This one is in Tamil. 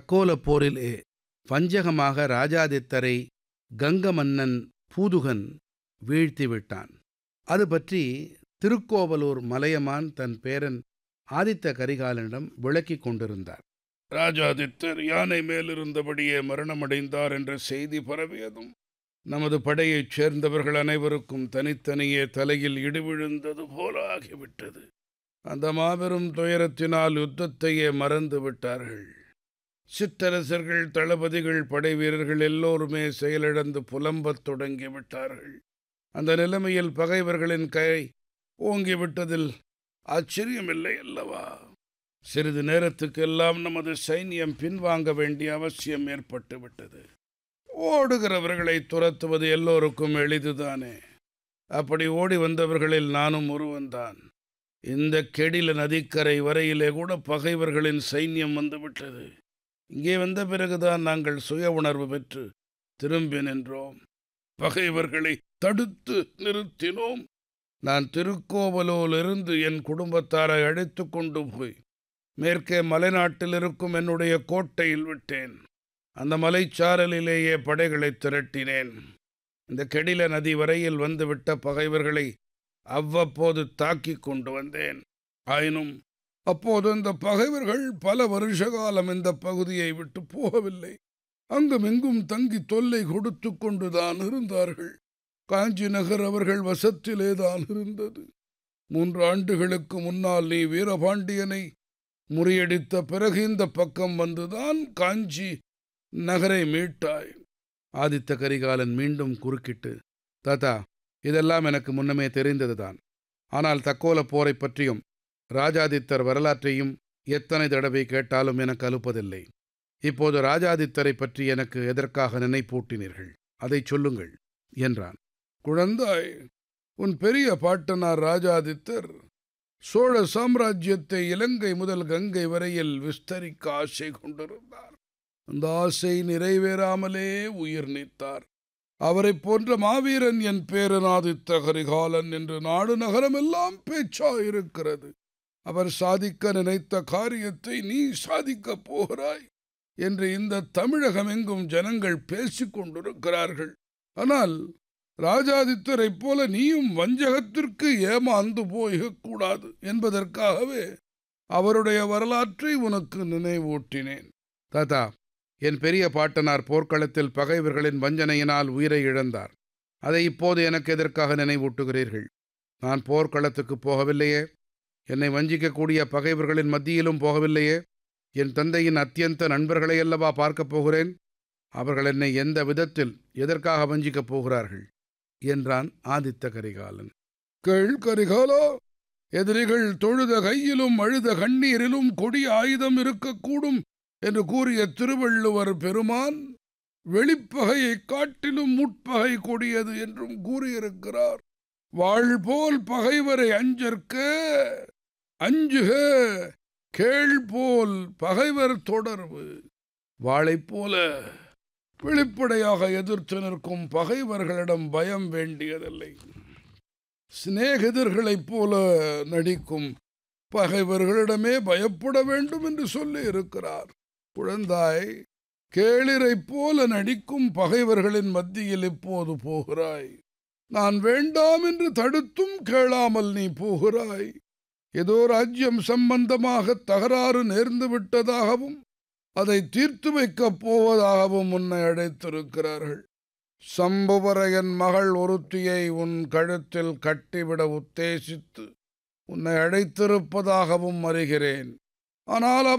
தக்கோல போரிலே வஞ்சகமாக ராஜாதித்தரை கங்க மன்னன் பூதுகன் வீழ்த்திவிட்டான் அது பற்றி திருக்கோவலூர் மலையமான் தன் பேரன் ஆதித்த கரிகாலனிடம் விளக்கிக் கொண்டிருந்தார் ராஜாதித்தர் யானை மேலிருந்தபடியே மரணமடைந்தார் என்ற செய்தி பரவியதும் நமது படையைச் சேர்ந்தவர்கள் அனைவருக்கும் தனித்தனியே தலையில் இடிவிழுந்தது போல ஆகிவிட்டது அந்த மாபெரும் துயரத்தினால் யுத்தத்தையே மறந்து விட்டார்கள் சிற்றரசர்கள் தளபதிகள் படை வீரர்கள் எல்லோருமே செயலிழந்து புலம்பத் தொடங்கி விட்டார்கள் அந்த நிலைமையில் பகைவர்களின் கை ஓங்கிவிட்டதில் ஆச்சரியமில்லை அல்லவா சிறிது நேரத்துக்கெல்லாம் நமது சைன்யம் பின்வாங்க வேண்டிய அவசியம் ஏற்பட்டு விட்டது ஓடுகிறவர்களை துரத்துவது எல்லோருக்கும் எளிதுதானே அப்படி ஓடி வந்தவர்களில் நானும் ஒருவன்தான் இந்த கெடில நதிக்கரை வரையிலே கூட பகைவர்களின் சைன்யம் வந்துவிட்டது இங்கே வந்த பிறகுதான் நாங்கள் சுய உணர்வு பெற்று திரும்பி நின்றோம் பகைவர்களை தடுத்து நிறுத்தினோம் நான் திருக்கோவலூரிலிருந்து என் குடும்பத்தாரை அழைத்து கொண்டு போய் மேற்கே மலைநாட்டில் இருக்கும் என்னுடைய கோட்டையில் விட்டேன் அந்த மலைச்சாரலிலேயே படைகளை திரட்டினேன் இந்த கெடில நதி வரையில் வந்துவிட்ட பகைவர்களை அவ்வப்போது தாக்கிக் கொண்டு வந்தேன் ஆயினும் அப்போது அந்த பகைவர்கள் பல வருஷ காலம் இந்த பகுதியை விட்டு போகவில்லை அங்குமிங்கும் தங்கி தொல்லை கொடுத்து கொண்டுதான் இருந்தார்கள் காஞ்சி நகர் அவர்கள் வசத்திலேதான் இருந்தது மூன்று ஆண்டுகளுக்கு முன்னால் நீ வீரபாண்டியனை முறியடித்த பிறகு இந்த பக்கம் வந்துதான் காஞ்சி நகரை மீட்டாய் ஆதித்த கரிகாலன் மீண்டும் குறுக்கிட்டு தாத்தா இதெல்லாம் எனக்கு முன்னமே தெரிந்ததுதான் ஆனால் தக்கோல போரை பற்றியும் ராஜாதித்தர் வரலாற்றையும் எத்தனை தடவை கேட்டாலும் எனக்கு அலுப்பதில்லை இப்போது ராஜாதித்தரை பற்றி எனக்கு எதற்காக நினைப்பூட்டினீர்கள் அதைச் சொல்லுங்கள் என்றான் குழந்தாய் உன் பெரிய பாட்டனார் ராஜாதித்தர் சோழ சாம்ராஜ்யத்தை இலங்கை முதல் கங்கை வரையில் விஸ்தரிக்க ஆசை கொண்டிருந்தார் அந்த ஆசை நிறைவேறாமலே உயிர் நீத்தார் அவரைப் போன்ற மாவீரன் என் பேரனாதித்த கரிகாலன் என்று நாடு நகரமெல்லாம் பேச்சாயிருக்கிறது அவர் சாதிக்க நினைத்த காரியத்தை நீ சாதிக்கப் போகிறாய் என்று இந்த தமிழகம் எங்கும் ஜனங்கள் பேசிக் கொண்டிருக்கிறார்கள் ஆனால் ராஜாதித்தரைப் போல நீயும் வஞ்சகத்திற்கு ஏமாந்து போய்கக்கூடாது என்பதற்காகவே அவருடைய வரலாற்றை உனக்கு நினைவூட்டினேன் தாத்தா என் பெரிய பாட்டனார் போர்க்களத்தில் பகைவர்களின் வஞ்சனையினால் உயிரை இழந்தார் அதை இப்போது எனக்கு எதற்காக நினைவூட்டுகிறீர்கள் நான் போர்க்களத்துக்கு போகவில்லையே என்னை வஞ்சிக்கக்கூடிய பகைவர்களின் மத்தியிலும் போகவில்லையே என் தந்தையின் அத்தியந்த நண்பர்களை அல்லவா பார்க்கப் போகிறேன் அவர்கள் என்னை எந்த விதத்தில் எதற்காக வஞ்சிக்கப் போகிறார்கள் என்றான் ஆதித்த கரிகாலன் கேள் கரிகாலா எதிரிகள் தொழுத கையிலும் அழுத கண்ணீரிலும் கொடிய ஆயுதம் இருக்கக்கூடும் என்று கூறிய திருவள்ளுவர் பெருமான் வெளிப்பகையைக் காட்டிலும் முட்பகை கொடியது என்றும் கூறியிருக்கிறார் வாழ் போல் பகைவரை அஞ்சற்க அஞ்சுக கேள் போல் பகைவர் தொடர்பு வாளைப் போல வெளிப்படையாக எதிர்த்து நிற்கும் பகைவர்களிடம் பயம் வேண்டியதில்லை சிநேகிதர்களைப் போல நடிக்கும் பகைவர்களிடமே பயப்பட வேண்டும் என்று சொல்லி இருக்கிறார் குழந்தாய் கேளிரைப் போல நடிக்கும் பகைவர்களின் மத்தியில் இப்போது போகிறாய் நான் வேண்டாம் என்று தடுத்தும் கேளாமல் நீ போகிறாய் ஏதோ ராஜ்யம் சம்பந்தமாக தகராறு நேர்ந்து விட்டதாகவும் அதை தீர்த்து வைக்கப் போவதாகவும் உன்னை அழைத்திருக்கிறார்கள் சம்புவரையன் மகள் ஒருத்தியை உன் கழுத்தில் கட்டிவிட உத்தேசித்து உன்னை அழைத்திருப்பதாகவும் அறிகிறேன் ஆனால்